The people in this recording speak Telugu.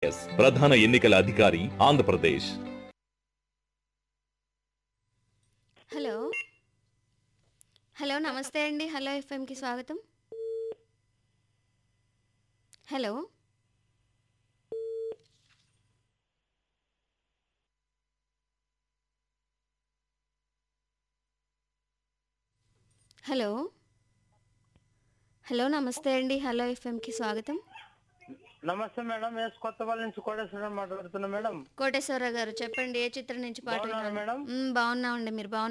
ఐఏఎస్ ప్రధాన ఎన్నికల అధికారి ఆంధ్రప్రదేశ్ హలో హలో నమస్తే అండి హలో ఎఫ్ఎంకి స్వాగతం హలో హలో హలో నమస్తే అండి హలో ఎఫ్ఎంకి స్వాగతం నమస్తే మేడం ఎస్ కొత్తపల్లి నుంచి కోటేశ్వరం మాట్లాడుతున్నా మేడం కోటేశ్వరరావు గారు చెప్పండి ఏ చిత్రం నుంచి పాట బాగున్నారా వినాలి? మేడం? మ్, బాగున్నామండి మీరు బాగున్నారా